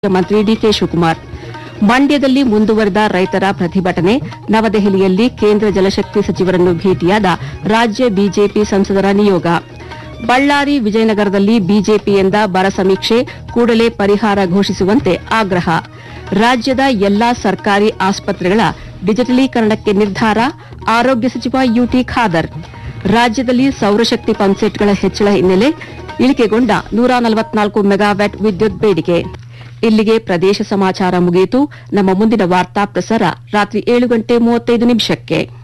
ಮುಖ್ಯಮಂತ್ರಿ ಡಿಕೆ ಶಿವಕುಮಾರ್ ಮಂಡ್ಯದಲ್ಲಿ ಮುಂದುವರೆದ ರೈತರ ಪ್ರತಿಭಟನೆ ನವದೆಹಲಿಯಲ್ಲಿ ಕೇಂದ್ರ ಜಲಶಕ್ತಿ ಸಚಿವರನ್ನು ಭೇಟಿಯಾದ ರಾಜ್ಯ ಬಿಜೆಪಿ ಸಂಸದರ ನಿಯೋಗ ಬಳ್ಳಾರಿ ವಿಜಯನಗರದಲ್ಲಿ ಬಿಜೆಪಿಯಿಂದ ಬರ ಸಮೀಕ್ಷೆ ಕೂಡಲೇ ಪರಿಹಾರ ಘೋಷಿಸುವಂತೆ ಆಗ್ರಹ ರಾಜ್ಯದ ಎಲ್ಲಾ ಸರ್ಕಾರಿ ಆಸ್ಪತ್ರೆಗಳ ಡಿಜಿಟಲೀಕರಣಕ್ಕೆ ನಿರ್ಧಾರ ಆರೋಗ್ಯ ಸಚಿವ ಯುಟಿ ಖಾದರ್ ರಾಜ್ಯದಲ್ಲಿ ಸೌರಶಕ್ತಿ ಪಂಪ್ಸೆಟ್ಗಳ ಹೆಚ್ಚಳ ಹಿನ್ನೆಲೆ ಇಳಿಕೆಗೊಂಡ ನೂರ ನಲವತ್ನಾಲ್ಕು ಮೆಗಾವ್ಯಾಟ್ ವಿದ್ಯುತ್ ಬೇಡಿಕೆ ಇಲ್ಲಿಗೆ ಪ್ರದೇಶ ಸಮಾಚಾರ ಮುಗಿಯಿತು ನಮ್ಮ ಮುಂದಿನ ವಾರ್ತಾ ಪ್ರಸಾರ ರಾತ್ರಿ ಏಳು ಗಂಟೆ ಮೂವತ್ತೈದು ನಿಮಿಷಕ್ಕೆ